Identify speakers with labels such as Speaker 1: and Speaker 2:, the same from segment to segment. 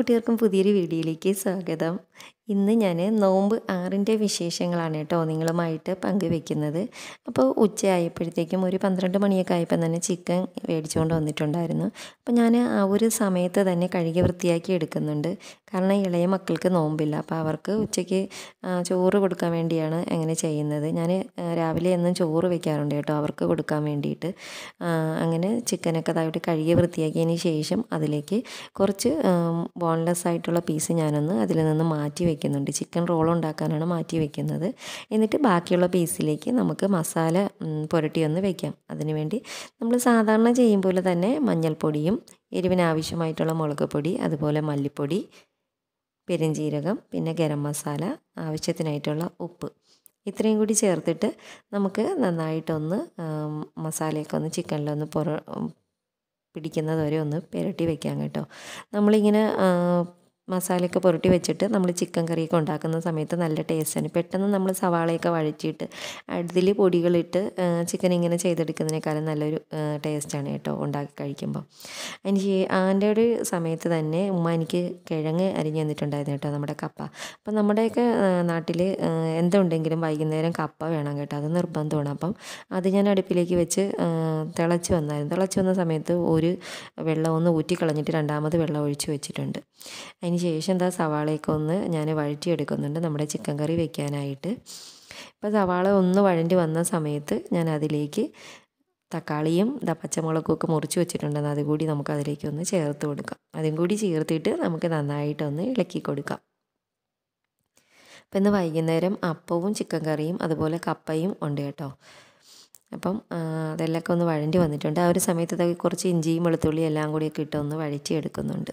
Speaker 1: കൂട്ടുകാർക്കും പുതിയൊരു വീഡിയോയിലേക്ക് സ്വാഗതം ഇന്ന് ഞാൻ നോമ്പ് ആറിൻ്റെ വിശേഷങ്ങളാണ് കേട്ടോ നിങ്ങളുമായിട്ട് പങ്കുവെക്കുന്നത് അപ്പോൾ ഉച്ചയായപ്പോഴത്തേക്കും ഒരു പന്ത്രണ്ട് മണിയൊക്കെ ആയപ്പോൾ തന്നെ ചിക്കൻ മേടിച്ചുകൊണ്ട് വന്നിട്ടുണ്ടായിരുന്നു അപ്പോൾ ഞാൻ ആ ഒരു സമയത്ത് തന്നെ കഴുകി വൃത്തിയാക്കി എടുക്കുന്നുണ്ട് കാരണം ഇളയ മക്കൾക്ക് നോമ്പില്ല അപ്പോൾ അവർക്ക് ഉച്ചയ്ക്ക് ആ, ചോറ് കൊടുക്കാൻ വേണ്ടിയാണ് അങ്ങനെ ചെയ്യുന്നത് ഞാൻ രാവിലെ എന്നും ചോറ് വെക്കാറുണ്ട് കേട്ടോ അവർക്ക് കൊടുക്കാൻ വേണ്ടിയിട്ട് ആ, അങ്ങനെ ചിക്കനൊക്കെ അതായിട്ട് കഴുകി വൃത്തിയാക്കിയതിന് ശേഷം അതിലേക്ക് കുറച്ച് ബോൺലെസ് ആയിട്ടുള്ള പീസ് ഞാനൊന്ന് അതിൽ നിന്ന് മാറ്റി വെക്കുന്നുണ്ട് ചിക്കൻ റോൾ ഉണ്ടാക്കാനാണ് മാറ്റി വെക്കുന്നത് എന്നിട്ട് ബാക്കിയുള്ള പീസിലേക്ക് നമുക്ക് മസാല ഉം, പുരട്ടിയൊന്ന് വെക്കാം അതിനുവേണ്ടി നമ്മൾ സാധാരണ ചെയ്യും പോലെ തന്നെ മഞ്ഞൾപ്പൊടിയും എരിവിന് ആവശ്യമായിട്ടുള്ള മുളക് പൊടി അതുപോലെ മല്ലിപ്പൊടി പെരുംജീരകം പിന്നെ ഗരം മസാല ആവശ്യത്തിനായിട്ടുള്ള ഉപ്പ് ഇത്രയും കൂടി ചേർത്തിട്ട് നമുക്ക് നന്നായിട്ടൊന്ന് ആം, മസാലയൊക്കെ ഒന്ന് ചിക്കനിലൊന്ന് പുറ പിടിക്കുന്നത് വരെ ഒന്ന് പുരട്ടി വെക്കാം കേട്ടോ നമ്മളിങ്ങനെ ആ, മസാലയൊക്കെ പുരട്ടി വെച്ചിട്ട് നമ്മൾ ചിക്കൻ കറിയൊക്കെ ഉണ്ടാക്കുന്ന സമയത്ത് നല്ല ടേസ്റ്റാണ് പെട്ടെന്ന് നമ്മൾ സവാളയൊക്കെ വഴറ്റിയിട്ട് അതിൽ പൊടികളിട്ട് ചിക്കൻ ഇങ്ങനെ ചെയ്തെടുക്കുന്നതിനേക്കാളും നല്ലൊരു ടേസ്റ്റാണ് കേട്ടോ ഉണ്ടാക്കി കഴിക്കുമ്പോൾ അതിന് ശേ- അതിൻ്റെ ഒരു സമയത്ത് തന്നെ ഉമ്മ എനിക്ക് കിഴങ്ങ് അരിഞ്ഞ് തന്നിട്ടുണ്ടായിരുന്നു കേട്ടോ നമ്മുടെ കപ്പ അപ്പം നമ്മുടെയൊക്കെ നാട്ടിൽ എന്തുണ്ടെങ്കിലും വൈകുന്നേരം കപ്പ വേണം കേട്ടോ അത് നിർബന്ധമാണ് അപ്പം അത് ഞാൻ അടുപ്പിലേക്ക് വെച്ച് ആ, തിളച്ച് വന്നായിരുന്നു തിളച്ച് വന്ന സമയത്ത് ഒരു വെള്ളം ഒന്ന് ഊറ്റിക്കളഞ്ഞിട്ട് രണ്ടാമത് വെള്ളം ഒഴിച്ച് വെച്ചിട്ടുണ്ട് അതിന് ശേഷം എന്താ സവാളയൊക്കെ ഒന്ന് ഞാൻ വഴറ്റിയെടുക്കുന്നുണ്ട് നമ്മുടെ ചിക്കൻ കറി വെക്കാനായിട്ട് ഇപ്പോൾ സവാള ഒന്ന് വഴണ്ടി വന്ന സമയത്ത് ഞാൻ അതിലേക്ക് തക്കാളിയും ഇതാ പച്ചമുളകും ഒക്കെ മുറിച്ച് വെച്ചിട്ടുണ്ടെന്ന് അതുകൂടി നമുക്ക് അതിലേക്ക് ഒന്ന് ചേർത്ത് കൊടുക്കാം അതും കൂടി ചേർത്തിട്ട് നമുക്ക് നന്നായിട്ടൊന്ന് ഇളക്കി കൊടുക്കാം അപ്പം ഇന്ന് വൈകുന്നേരം അപ്പവും ചിക്കൻ കറിയും അതുപോലെ കപ്പയും ഉണ്ട് കേട്ടോ അപ്പം ആ, അതെല്ലാം ഒന്ന് വഴണ്ടി വന്നിട്ടുണ്ട് ആ ഒരു സമയത്ത് ഇതൊക്കെ കുറച്ച് ഇഞ്ചിയും വെളുത്തുള്ളിയും എല്ലാം കൂടിയൊക്കെ ഇട്ട് ഒന്ന് വഴറ്റിയെടുക്കുന്നുണ്ട്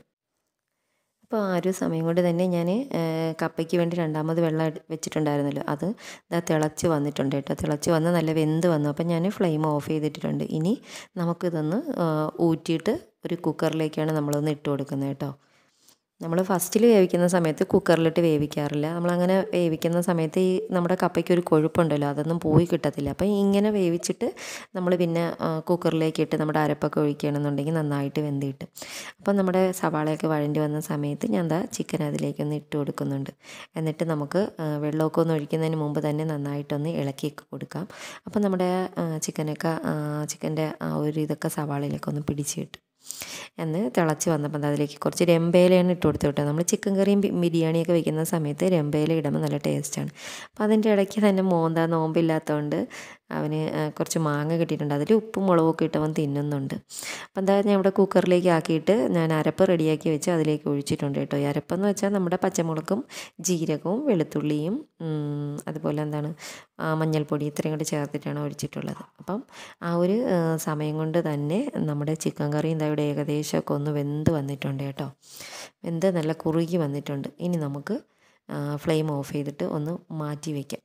Speaker 1: അപ്പോൾ ആ ഒരു സമയം കൊണ്ട് തന്നെ ഞാൻ കപ്പയ്ക്ക് വേണ്ടി രണ്ടാമത് വെള്ളം എടു- വെച്ചിട്ടുണ്ടായിരുന്നല്ലോ അത് ഇതാ തിളച്ച് വന്നിട്ടുണ്ട് കേട്ടോ തിളച്ച് വന്ന് നല്ല വെന്ത് വന്നു അപ്പം ഞാൻ ഫ്ലെയിം ഓഫ് ചെയ്തിട്ടിട്ടുണ്ട് ഇനി നമുക്കിതൊന്ന് ആ, ഊറ്റിയിട്ട് ഒരു കുക്കറിലേക്കാണ് നമ്മളൊന്ന് ഇട്ട് കൊടുക്കുന്നത് കേട്ടോ നമ്മൾ ഫസ്റ്റിൽ വേവിക്കുന്ന സമയത്ത് കുക്കറിലിട്ട് വേവിക്കാറില്ല നമ്മളങ്ങനെ വേവിക്കുന്ന സമയത്ത് ഈ നമ്മുടെ കപ്പയ്ക്ക് ഒരു കൊഴുപ്പുണ്ടല്ലോ അതൊന്നും പോയി കിട്ടത്തില്ല അപ്പം ഇങ്ങനെ വേവിച്ചിട്ട് നമ്മൾ പിന്നെ ആ, കുക്കറിലേക്ക് ഇട്ട് നമ്മുടെ അരപ്പൊക്കെ ഒഴിക്കുകയാണെന്നുണ്ടെങ്കിൽ നന്നായിട്ട് വെന്ത് കിട്ടും അപ്പം നമ്മുടെ സവാളയൊക്കെ വഴണ്ടി വന്ന സമയത്ത് ഞാൻ ദാ ചിക്കൻ അതിലേക്കൊന്ന് ഇട്ട് കൊടുക്കുന്നുണ്ട് എന്നിട്ട് നമുക്ക് ആ, വെള്ളമൊക്കെ ഒന്ന് ഒഴിക്കുന്നതിന് മുമ്പ് തന്നെ നന്നായിട്ടൊന്ന് ഇളക്കി കൊടുക്കാം അപ്പം നമ്മുടെ ആ, ചിക്കനൊക്കെ ചിക്കൻ്റെ ആ ഒരു ഇതൊക്കെ സവാളയിലൊക്കെ ഒന്ന് പിടിച്ച് കിട്ടും എന്ന് തിളച്ച് വന്നപ്പോൾ ദാ അതിലേക്ക് കുറച്ച് രമ്പയിലയാണ് ഇട്ട് കൊടുത്തു കേട്ടോ നമ്മൾ ചിക്കൻ കറിയും ബി- ബിരിയാണിയൊക്കെ വെക്കുന്ന സമയത്ത് രമ്പയില ഇടുമ്പോൾ നല്ല ടേസ്റ്റാണ് അപ്പോൾ അതിൻ്റെ ഇടയ്ക്ക് തന്നെ മോന്ത നോമ്പില്ലാത്തതുകൊണ്ട് അവന് ആ, കുറച്ച് മാങ്ങ കിട്ടിയിട്ടുണ്ട് അതിൽ ഉപ്പും മുളകൊക്കെ ഇട്ട് അവൻ തിന്നുന്നുണ്ട് അപ്പോൾ എന്താ ഞാൻ ഇവിടെ കുക്കറിലേക്ക് ആക്കിയിട്ട് ഞാൻ അരപ്പ് റെഡിയാക്കി വെച്ച് അതിലേക്ക് ഒഴിച്ചിട്ടുണ്ട് കേട്ടോ ഈ അരപ്പെന്ന് വെച്ചാൽ നമ്മുടെ പച്ചമുളകും ജീരകവും വെളുത്തുള്ളിയും ഉം, അതുപോലെ എന്താണ് ആ, മഞ്ഞൾപ്പൊടി ഇത്രയും കൂടി ചേർത്തിട്ടാണ് ഒഴിച്ചിട്ടുള്ളത് അപ്പം ആ ഒരു ആ, സമയം കൊണ്ട് തന്നെ നമ്മുടെ ചിക്കൻ കറിയും ഇതാ ഇവിടെ ഏകദേശമൊക്കെ ഒന്ന് വെന്ത് വന്നിട്ടുണ്ട് കേട്ടോ വെന്ത് നല്ല കുറുകി വന്നിട്ടുണ്ട് ഇനി നമുക്ക് ഫ്ലെയിം ഓഫ് ചെയ്തിട്ട് ഒന്ന് മാറ്റി വയ്ക്കാം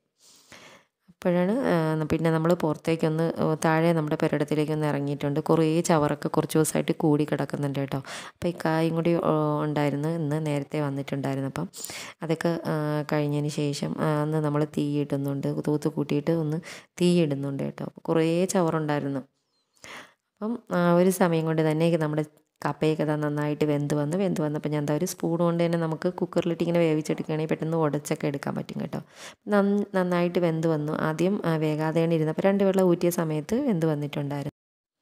Speaker 1: അപ്പോഴാണ് ആ, പിന്നെ നമ്മൾ പുറത്തേക്കൊന്ന് ആ, താഴെ നമ്മുടെ പെരടത്തിലേക്ക് ഒന്ന് ഇറങ്ങിയിട്ടുണ്ട് കുറേ ചവറൊക്കെ കുറച്ച് ദിവസമായിട്ട് കൂടി കിടക്കുന്നുണ്ട് കേട്ടോ അപ്പോൾ ഈ കായും കൂടി ആ, ഉണ്ടായിരുന്നു ഇന്ന് നേരത്തെ വന്നിട്ടുണ്ടായിരുന്നു അപ്പം അതൊക്കെ ആ, കഴിഞ്ഞതിന് ശേഷം ആ, ഒന്ന് നമ്മൾ തീ ഇടുന്നുണ്ട് തൂത്ത് കൂട്ടിയിട്ട് ഒന്ന് തീ ഇടുന്നുണ്ട് കേട്ടോ അപ്പോൾ കുറേ ചവറുണ്ടായിരുന്നു അപ്പം ആ ഒരു സമയം കൊണ്ട് തന്നെ നമ്മുടെ കപ്പയൊക്കെ ദാ നന്നായിട്ട് വെന്ത് വന്ന് വെന്ത് വന്നപ്പോൾ ഞാൻ എന്താ ഒരു സ്പൂൺ കൊണ്ട് തന്നെ നമുക്ക് കുക്കറിലിട്ട് ഇങ്ങനെ വേവിച്ചെടുക്കുകയാണെങ്കിൽ പെട്ടെന്ന് ഉടച്ചൊക്കെ എടുക്കാൻ പറ്റും കേട്ടോ നന്ന- നന്നായിട്ട് വെന്ത് വന്നു ആദ്യം ആ, വേകാതെയാണ് ഇരുന്നപ്പോൾ രണ്ട് വെള്ളം ഊറ്റിയ സമയത്ത് വെന്ത് വന്നിട്ടുണ്ടായിരുന്നു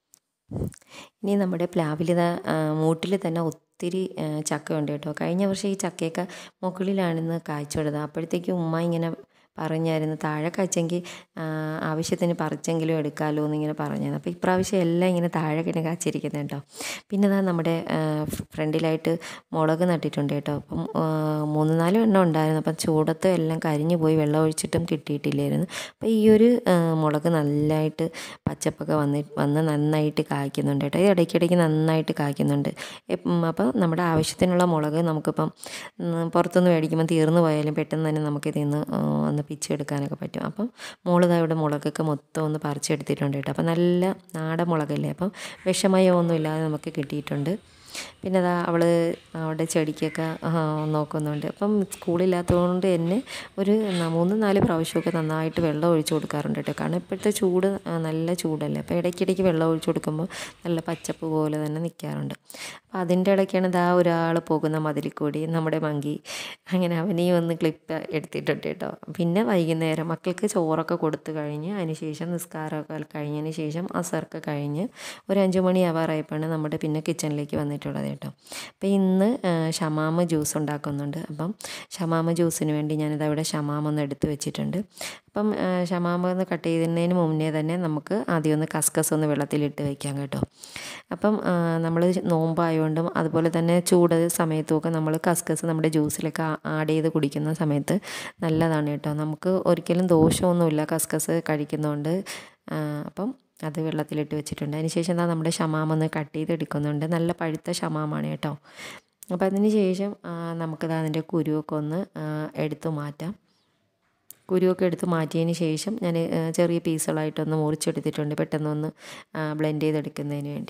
Speaker 1: ഇനി നമ്മുടെ പ്ലാവിൽ മൂട്ടിൽ തന്നെ ഒത്തിരി ആ, ചക്കയുണ്ട് കേട്ടോ കഴിഞ്ഞ വർഷം ഈ ചക്കയൊക്കെ മുകളിലാണിന്ന് കായ്ച്ചുവിടുന്നത് അപ്പോഴത്തേക്കും ഉമ്മ ഇങ്ങനെ പറഞ്ഞായിരുന്നു താഴെ കായ്ച്ചെങ്കിൽ ആ, ആവശ്യത്തിന് പറിച്ചെങ്കിലും എടുക്കാമല്ലോ എന്നിങ്ങനെ പറഞ്ഞായിരുന്നു അപ്പോൾ ഇപ്രാവശ്യം എല്ലാം ഇങ്ങനെ താഴെ കിടന്ന് കാച്ചിരിക്കുന്നത് കേട്ടോ പിന്നെ ഇതാ നമ്മുടെ ആ, ഫ്രണ്ടിലായിട്ട് മുളക് നട്ടിട്ടുണ്ട് കേട്ടോ അപ്പം ആ, മൂന്ന് നാല് എണ്ണം ഉണ്ടായിരുന്നു അപ്പം ചൂടത്ത് എല്ലാം കരിഞ്ഞു പോയി വെള്ളം ഒഴിച്ചിട്ടും കിട്ടിയിട്ടില്ലായിരുന്നു അപ്പോൾ ഈ ഒരു ആ, മുളക് നല്ലതായിട്ട് പച്ചപ്പൊക്കെ വന്ന് വന്ന് നന്നായിട്ട് കായ്ക്കുന്നുണ്ട് കേട്ടോ ഇത് ഇടയ്ക്കിടയ്ക്ക് നന്നായിട്ട് കായ്ക്കുന്നുണ്ട് എപ്പം- അപ്പോൾ നമ്മുടെ ആവശ്യത്തിനുള്ള മുളക് നമുക്കിപ്പം ഉം, പുറത്തുനിന്ന് മേടിക്കുമ്പോൾ തീർന്നു പോയാലും പെട്ടെന്ന് തന്നെ നമുക്കിതിൽ നിന്ന് ആ, ഒന്ന് പിച്ചെടുക്കാനൊക്കെ പറ്റും അപ്പം മോളിതാ ഇവിടെ മുളകൊക്കെ മൊത്തം ഒന്ന് പറിച്ചെടുത്തിട്ടുണ്ട് കേട്ടോ അപ്പം നല്ല നാടൻ മുളകല്ലേ അപ്പം വിഷമയമൊന്നും ഇല്ലാതെ നമുക്ക് കിട്ടിയിട്ടുണ്ട് പിന്നെ അതാ അവൾ അവിടെ ചെടിക്കൊക്കെ ആ, നോക്കുന്നുണ്ട് അപ്പം സ്കൂളില്ലാത്തതുകൊണ്ട് തന്നെ ഒരു ന- മൂന്ന് നാല് പ്രാവശ്യമൊക്കെ നന്നായിട്ട് വെള്ളം ഒഴിച്ചു കൊടുക്കാറുണ്ട് കേട്ടോ കാരണം ഇപ്പോഴത്തെ ചൂട് ആ, നല്ല ചൂടല്ലേ അപ്പോൾ ഇടയ്ക്കിടയ്ക്ക് വെള്ളം ഒഴിച്ചു കൊടുക്കുമ്പോൾ നല്ല പച്ചപ്പ് പോലെ തന്നെ നിൽക്കാറുണ്ട് അപ്പോൾ അപ്പോൾ അതിൻ്റെ ഇടയ്ക്കാണ് ഇതാ ഒരാൾ പോകുന്ന മതിലിൽ കൂടി നമ്മുടെ മങ്കി അങ്ങനെ അവനെയും ഒന്ന് ക്ലിപ്പ് എടുത്തിട്ടുണ്ട് കേട്ടോ പിന്നെ വൈകുന്നേരം മക്കൾക്ക് ചോറൊക്കെ കൊടുത്തു കഴിഞ്ഞ് അതിന് ശേഷം നിസ്കാരമൊക്കെ കഴിഞ്ഞതിന് ശേഷം അസർക്ക് കഴിഞ്ഞ് ഒരു അഞ്ച് മണി ആവാറായപ്പോഴാണ് നമ്മുടെ പിന്നെ കിച്ചണിലേക്ക് വന്നിട്ടുള്ളത് കേട്ടോ അപ്പോൾ ഇന്ന് ഷമാമ ജ്യൂസ് ഉണ്ടാക്കുന്നുണ്ട് അപ്പം ഷമാമ ജ്യൂസിന് വേണ്ടി ഞാനിത് അവിടെ ഷമാമ ഒന്ന് എടുത്ത് വെച്ചിട്ടുണ്ട് അപ്പം ഷമാമ ഒന്ന് കട്ട് ചെയ്യുന്നതിന് മുന്നേ തന്നെ നമുക്ക് ആദ്യം ഒന്ന് കസ്കസ് ഒന്ന് വെള്ളത്തിലിട്ട് വെക്കാം കേട്ടോ അപ്പം നമ്മൾ നോമ്പായതുകൊണ്ടും അതുപോലെ തന്നെ ചൂട് സമയത്തുമൊക്കെ നമ്മൾ കസ്കസ് നമ്മുടെ ജ്യൂസിലൊക്കെ ആഡ് ചെയ്ത് കുടിക്കുന്ന സമയത്ത് നല്ലതാണ് കേട്ടോ നമുക്ക് ഒരിക്കലും ദോഷമൊന്നുമില്ല കസ്കസ് കഴിക്കുന്നതുകൊണ്ട് അപ്പം അത് വെള്ളത്തിലിട്ട് വെച്ചിട്ടുണ്ട് അതിന് ശേഷം എന്താ നമ്മുടെ ഷമാമ ഒന്ന് കട്ട് ചെയ്തെടുക്കുന്നുണ്ട് നല്ല പഴുത്ത ഷമാമാണ് കേട്ടോ അപ്പോൾ അതിന് ശേഷം നമുക്കത് അതിൻ്റെ കുരുവൊക്കെ ഒന്ന് എടുത്തു മാറ്റാം കുരുവൊക്കെ എടുത്ത് മാറ്റിയതിന് ശേഷം ഞാൻ ചെറിയ പീസുകളായിട്ടൊന്ന് മുറിച്ചെടുത്തിട്ടുണ്ട് പെട്ടെന്നൊന്ന് ബ്ലെൻഡ് ചെയ്തെടുക്കുന്നതിന് വേണ്ടി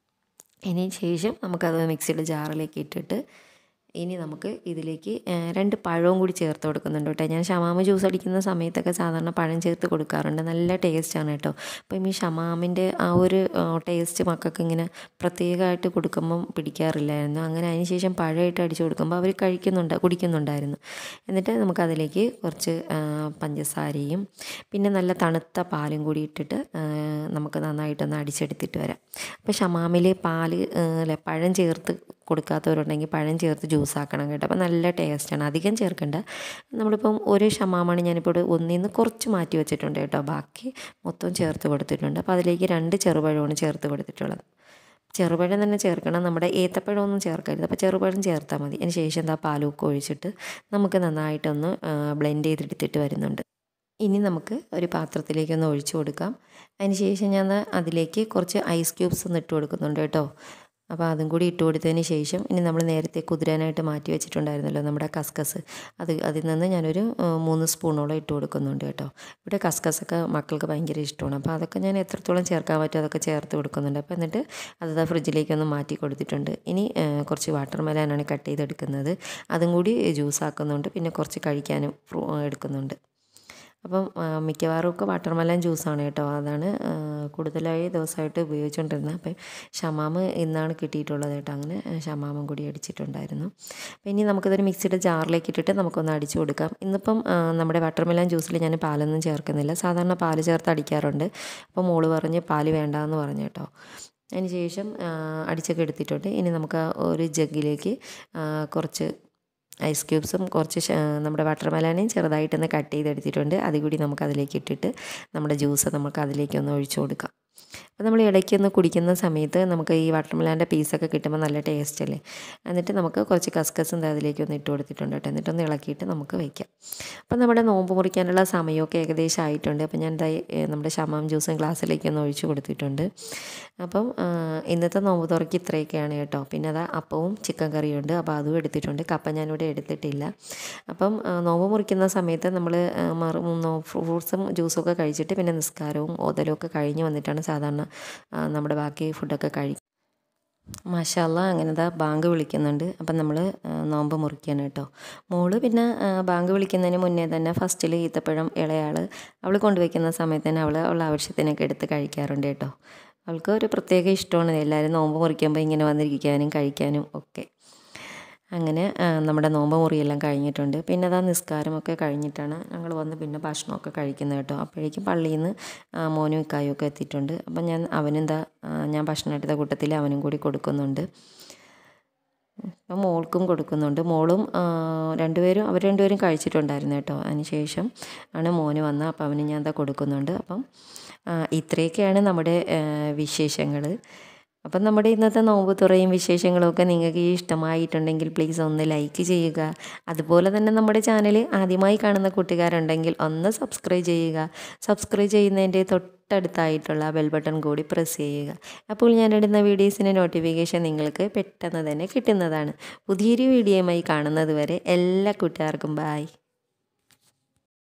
Speaker 1: ഇനി ശേഷം നമുക്കത് മിക്സിയുടെ ജാറിലേക്ക് ഇട്ടിട്ട് ഇനി നമുക്ക് ഇതിലേക്ക് രണ്ട് പഴവും കൂടി ചേർത്ത് കൊടുക്കുന്നുണ്ട് കേട്ടോ ഞാൻ ഷമാമ ജ്യൂസ് അടിക്കുന്ന സമയത്തൊക്കെ സാധാരണ പഴം ചേർത്ത് കൊടുക്കാറുണ്ട് നല്ല ടേസ്റ്റാണ് കേട്ടോ അപ്പം ഈ ഷമാമിൻ്റെ ആ ഒരു ടേസ്റ്റ് മക്കൾക്ക് ഇങ്ങനെ പ്രത്യേകമായിട്ട് കൊടുക്കുമ്പം പിടിക്കാറില്ലായിരുന്നു അങ്ങനെ അതിന് ശേഷം പഴമായിട്ട് അടിച്ചു കൊടുക്കുമ്പോൾ അവർ കഴിക്കുന്നുണ്ട് കുടിക്കുന്നുണ്ടായിരുന്നു എന്നിട്ട് നമുക്കതിലേക്ക് കുറച്ച് പഞ്ചസാരയും പിന്നെ നല്ല തണുത്ത പാലും കൂടി ഇട്ടിട്ട് നമുക്ക് നന്നായിട്ടൊന്ന് അടിച്ചെടുത്തിട്ട് വരാം അപ്പോൾ ഷമാമിൽ പാല് അല്ല പഴം ചേർത്ത് കൊടുക്കാത്തവരുണ്ടെങ്കിൽ പഴം ചേർത്ത് ജ്യൂസ് ആക്കണം കേട്ടോ അപ്പോൾ നല്ല ടേസ്റ്റാണ് അധികം ചേർക്കണ്ട നമ്മളിപ്പം ഒരു ഷമാമാണ് ഞാനിപ്പോൾ ഒന്നിൽ നിന്ന് കുറച്ച് മാറ്റി വെച്ചിട്ടുണ്ട് കേട്ടോ ബാക്കി മൊത്തം ചേർത്ത് കൊടുത്തിട്ടുണ്ട് അപ്പോൾ അതിലേക്ക് രണ്ട് ചെറുപഴമാണ് ചേർത്ത് കൊടുത്തിട്ടുള്ളത് ചെറുപഴം തന്നെ ചേർക്കണം നമ്മുടെ ഏത്തപ്പഴമൊന്നും ചേർക്കരുത് അപ്പോൾ ചെറുപഴം ചേർത്താൽ മതി അതിന് ശേഷം എന്താ പാലൊക്കെ ഒഴിച്ചിട്ട് നമുക്ക് നന്നായിട്ടൊന്ന് ബ്ലെൻഡ് ചെയ്തെടുത്തിട്ട് വരുന്നുണ്ട് ഇനി നമുക്ക് ഒരു പാത്രത്തിലേക്കൊന്ന് ഒഴിച്ചു കൊടുക്കാം അതിന് ശേഷം ഞാൻ അതിലേക്ക് കുറച്ച് ഐസ് ക്യൂബ്സ് ഒന്ന് ഇട്ട് കൊടുക്കുന്നുണ്ട് കേട്ടോ അപ്പോൾ അതും കൂടി ഇട്ട് കൊടുത്തതിന് ശേഷം ഇനി നമ്മൾ നേരത്തെ കുതിരാനായിട്ട് മാറ്റി വെച്ചിട്ടുണ്ടായിരുന്നല്ലോ നമ്മുടെ കസ്കസ് അത് അതിൽ നിന്ന് ഞാനൊരു മൂന്ന് സ്പൂണോളം ഇട്ട് കൊടുക്കുന്നുണ്ട് കേട്ടോ ഇവിടെ കസ്കസൊക്കെ മക്കൾക്ക് ഭയങ്കര ഇഷ്ടമാണ് അപ്പോൾ അതൊക്കെ ഞാൻ എത്രത്തോളം ചേർക്കാൻ പറ്റും അതൊക്കെ ചേർത്ത് കൊടുക്കുന്നുണ്ട് അപ്പോൾ എന്നിട്ട് അത് ഫ്രിഡ്ജിലേക്കൊന്ന് മാറ്റി കൊടുത്തിട്ടുണ്ട് ഇനി കുറച്ച് വാട്ടർ മെലാനാണ് കട്ട് ചെയ്തെടുക്കുന്നത് അതും കൂടി ജ്യൂസ് ആക്കുന്നുണ്ട് പിന്നെ കുറച്ച് കഴിക്കാനും എടുക്കുന്നുണ്ട് അപ്പം മിക്കവാറും ഒക്കെ വാട്ടർ മെലൺ ജ്യൂസാണ് കേട്ടോ അതാണ് കൂടുതലായി ദിവസമായിട്ട് ഉപയോഗിച്ചുകൊണ്ടിരുന്നത് അപ്പം ഷമാമ് ഇന്നാണ് കിട്ടിയിട്ടുള്ളത് കേട്ടോ അങ്ങനെ ഷമാമും കൂടി അടിച്ചിട്ടുണ്ടായിരുന്നു അപ്പം ഇനി നമുക്കിതൊരു മിക്സിയുടെ ജാറിലേക്ക് ഇട്ടിട്ട് നമുക്കൊന്ന് അടിച്ചു കൊടുക്കാം ഇന്നിപ്പം നമ്മുടെ വാട്ടർ മെലൺ ജ്യൂസിൽ ഞാൻ പാലൊന്നും ചേർക്കുന്നില്ല സാധാരണ പാല് ചേർത്ത് അടിക്കാറുണ്ട് അപ്പോൾ മോള് പറഞ്ഞ് പാല് വേണ്ടാന്ന് പറഞ്ഞു കേട്ടോ അതിന് ശേഷം അടിച്ചൊക്കെ എടുത്തിട്ടുണ്ട് ഇനി നമുക്ക് ഒരു ജഗ്ഗിലേക്ക് കുറച്ച് ഐസ് ക്യൂബ്സും കുറച്ച് നമ്മുടെ വാട്ടർ മെലാനയും ചെറുതായിട്ടൊന്ന് കട്ട് ചെയ്തെടുത്തിട്ടുണ്ട് അതുകൂടി നമുക്ക് അതിലേക്ക് ഇട്ടിട്ട് നമ്മുടെ ജ്യൂസ് നമുക്ക് അതിലേക്ക് ഒന്ന് ഒഴിച്ചു കൊടുക്കാം അപ്പോൾ നമ്മൾ ഇടയ്ക്കൊന്ന് കുടിക്കുന്ന സമയത്ത് നമുക്ക് ഈ വാട്ടർ മെലാൻ്റെ പീസൊക്കെ കിട്ടുമ്പോൾ നല്ല ടേസ്റ്റ് അല്ലേ എന്നിട്ട് നമുക്ക് കുറച്ച് കസ്കസും അതിലേക്ക് ഒന്ന് ഇട്ട് കൊടുത്തിട്ടുണ്ട് കേട്ടോ എന്നിട്ടൊന്ന് ഇളക്കിയിട്ട് നമുക്ക് വയ്ക്കാം അപ്പോൾ നമ്മുടെ നോമ്പ് മുറിക്കാനുള്ള സമയമൊക്കെ ഏകദേശം ആയിട്ടുണ്ട് അപ്പോൾ ഞാൻ നമ്മുടെ ഷമാം ജ്യൂസും ഗ്ലാസ്സിലേക്ക് ഒന്ന് ഒഴിച്ചു കൊടുത്തിട്ടുണ്ട് അപ്പം ഇന്നത്തെ നോമ്പ് തുറക്ക് ഇത്രയൊക്കെയാണ് കേട്ടോ പിന്നെ അത് അപ്പവും ചിക്കൻ കറിയുണ്ട് അപ്പോൾ അതും എടുത്തിട്ടുണ്ട് കപ്പ ഞാനിവിടെ എടുത്തിട്ടില്ല അപ്പം നോമ്പ് മുറിക്കുന്ന സമയത്ത് നമ്മൾ ഫ്രൂട്ട്സും ജ്യൂസും ഒക്കെ കഴിച്ചിട്ട് പിന്നെ നിസ്കാരവും ഓതലും ഒക്കെ കഴിഞ്ഞ് വന്നിട്ടാണ് സാധാരണ നമ്മുടെ ബാക്കി ഫുഡൊക്കെ കഴിക്കും മാഷാല്ല അങ്ങനെതാ ബാങ്ക് വിളിക്കുന്നുണ്ട് അപ്പം നമ്മൾ നോമ്പ് മുറിക്കാണ് കേട്ടോ മോള് പിന്നെ ബാങ്ക് വിളിക്കുന്നതിന് മുന്നേ തന്നെ ഫസ്റ്റിൽ ഈത്തപ്പഴം ഇളയാൾ അവൾ കൊണ്ടുവയ്ക്കുന്ന സമയത്ത് തന്നെ അവൾ അവളുടെ ആവശ്യത്തിനൊക്കെ എടുത്ത് കഴിക്കാറുണ്ട് കേട്ടോ അവൾക്ക് ഒരു പ്രത്യേക ഇഷ്ടമാണ് എല്ലാവരും നോമ്പ് മുറിക്കുമ്പോൾ ഇങ്ങനെ വന്നിരിക്കാനും കഴിക്കാനും ഒക്കെ അങ്ങനെ നമ്മുടെ നോമ്പ് മുറിയെല്ലാം കഴിഞ്ഞിട്ടുണ്ട് പിന്നെ അതാ നിസ്കാരമൊക്കെ കഴിഞ്ഞിട്ടാണ് ഞങ്ങൾ വന്ന് പിന്നെ ഭക്ഷണമൊക്കെ കഴിക്കുന്നത് കേട്ടോ അപ്പോഴേക്കും പള്ളിയിൽ നിന്ന് മോനും ഇക്കായും ഒക്കെ എത്തിയിട്ടുണ്ട് അപ്പം ഞാൻ അവനെന്താ ഞാൻ ഭക്ഷണം എടുത്ത കൂട്ടത്തിൽ അവനും കൂടി കൊടുക്കുന്നുണ്ട് അപ്പം മോൾക്കും കൊടുക്കുന്നുണ്ട് മോളും രണ്ടുപേരും അവർ രണ്ടുപേരും കഴിച്ചിട്ടുണ്ടായിരുന്നു കേട്ടോ അതിന് ശേഷം ആണ് മോന് വന്നത് അപ്പം അവന് ഞാൻ എന്താ കൊടുക്കുന്നുണ്ട് അപ്പം ഇത്രയൊക്കെയാണ് നമ്മുടെ വിശേഷങ്ങൾ അപ്പം നമ്മുടെ ഇന്നത്തെ നോമ്പ് തുറയും വിശേഷങ്ങളൊക്കെ നിങ്ങൾക്ക് ഇഷ്ടമായിട്ടുണ്ടെങ്കിൽ പ്ലീസ് ഒന്ന് ലൈക്ക് ചെയ്യുക അതുപോലെ തന്നെ നമ്മുടെ ചാനൽ ആദ്യമായി കാണുന്ന കൂട്ടുകാരുണ്ടെങ്കിൽ ഒന്ന് സബ്സ്ക്രൈബ് ചെയ്യുക സബ്സ്ക്രൈബ് ചെയ്യുന്നതിൻ്റെ തൊട്ടടുത്തായിട്ടുള്ള ബെൽ ബട്ടൺ കൂടി പ്രസ് ചെയ്യുക അപ്പോൾ ഞാനിടുന്ന വീഡിയോസിൻ്റെ നോട്ടിഫിക്കേഷൻ നിങ്ങൾക്ക് പെട്ടെന്ന് തന്നെ കിട്ടുന്നതാണ് പുതിയൊരു വീഡിയോയുമായി കാണുന്നത് വരെ എല്ലാ കൂട്ടുകാർക്കും ബായ്